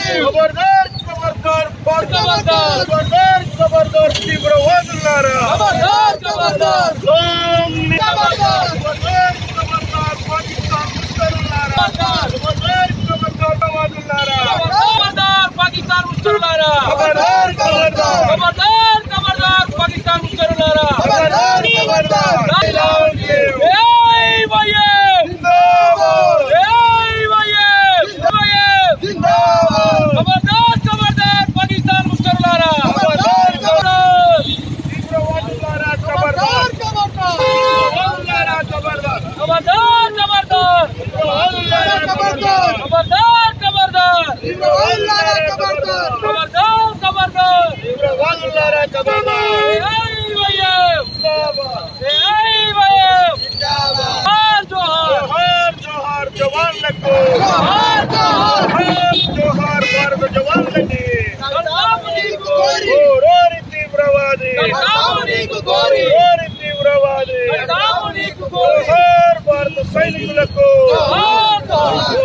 ఖబర్దార్ ఖబర్దార్ ఖబర్దార్ ఖబర్దార్ ఖబర్దార్ తీవ్రవాదులారా లాంగ్ లివ్ ఖబర్దార్ ఖబర్దార్ పాకిస్తాన్ ముస్లింలారా ఖబర్దార్ ఖబర్దార్ వాదులారా ఖబర్దార్ పాకిస్తాన్ ముస్లింలారా ఖబర్దార్ ఖబర్దార్ ఖబర్దార్ ఖబర్దార్ పాకిస్తాన్ ముస్లింలారా ఖబర్దార్ ఖబర్దార్ లాంగ్ లివ్ ఏయ్ వైఎం జిందాబాద్ ఏయ్ వైఎం వైఎం జిందాబాద్ ఖబర్దార్ ఖబర్దార్ పాకిస్తాన్ ముస్లింలారా ఖబర్దార్ ఖబర్దార్ తీవ్రవాదులారా ఖబర్దార్ తీవ్రవాదులారా ఖబర్దార్ ఖబర్దార్ ఖబర్దార్ తీవ్రవాదులారా ఖబర్దార్ ఖబర్దార్ ఖబర్దార్ తీవ్రవాదులారా ఖబర్దార్ ఖబర్దార్ ఖబర్దార్ తీవ్రవాదులారా ఖబర్దార్ ఏయ్ వైఎం జిందాబాద్ ఏయ్ వైఎం జోహార్ జోహార్ జోహార్ జోహార్ జవాన్లకు జోహార్ జోహార్ జోహార్ జోహార్ భారత జవాన్లకి కర్తాము నీకు ఓరోరి తీవ్రవాది కర్తాము నీకు కోరి ఓరోరి తీవ్రవాది కర్తాము నీకు కోరి జోహార్ భారత సైనికులకు జోహార్ జోహార్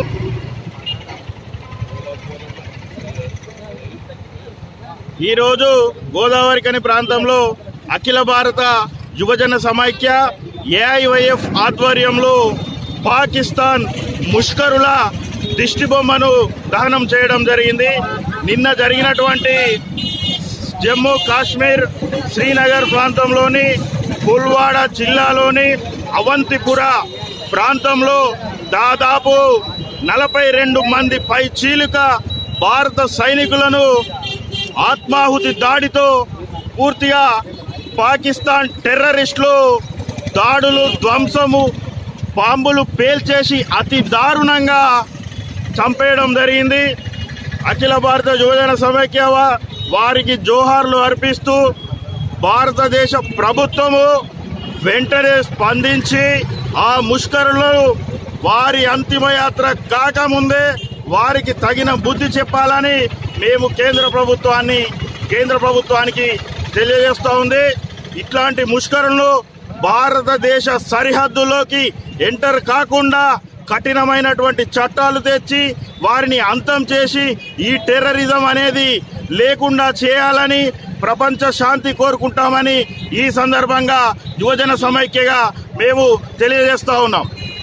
ఈరోజు గోదావరికని ప్రాంతంలో అఖిల భారత యువజన సమైక్య ఏఐవైఎఫ్ ఆధ్వర్యంలో పాకిస్తాన్ ముష్కరుల దిష్టి బొమ్మను దహనం చేయడం జరిగింది నిన్న జరిగినటువంటి జమ్మూ కాశ్మీర్ శ్రీనగర్ ప్రాంతంలోని పుల్వాడ జిల్లాలోని అవంతిపుర ప్రాంతంలో దాదాపు నలభై రెండు మంది పై చీలిక భారత సైనికులను ఆత్మాహుతి దాడితో పూర్తిగా పాకిస్తాన్ టెర్రరిస్టులు దాడులు ధ్వంసము బాంబులు పేల్చేసి అతి దారుణంగా చంపేయడం జరిగింది అఖిల భారత యువజన సమైక్య వా- వారికి జోహార్లు అర్పిస్తూ భారతదేశ ప్రభుత్వము వెంటనే స్పందించి ఆ ముష్కరులను వారి అంతిమయాత్ర కాకముందే వారికి తగిన బుద్ధి చెప్పాలని మేము కేంద్ర ప్రభుత్వాన్ని కేంద్ర ప్రభుత్వానికి తెలియజేస్తూ ఉంది ఇట్లాంటి ముష్కరులను భారతదేశ సరిహద్దులోకి ఎంటర్ కాకుండా కఠినమైనటువంటి చట్టాలు తెచ్చి వారిని అంతం చేసి ఈ టెర్రరిజం అనేది లేకుండా చేయాలని ప్రపంచ శాంతి కోరుకుంటామని ఈ సందర్భంగా యువజన సమైక్యగా మేము తెలియజేస్తా ఉన్నాం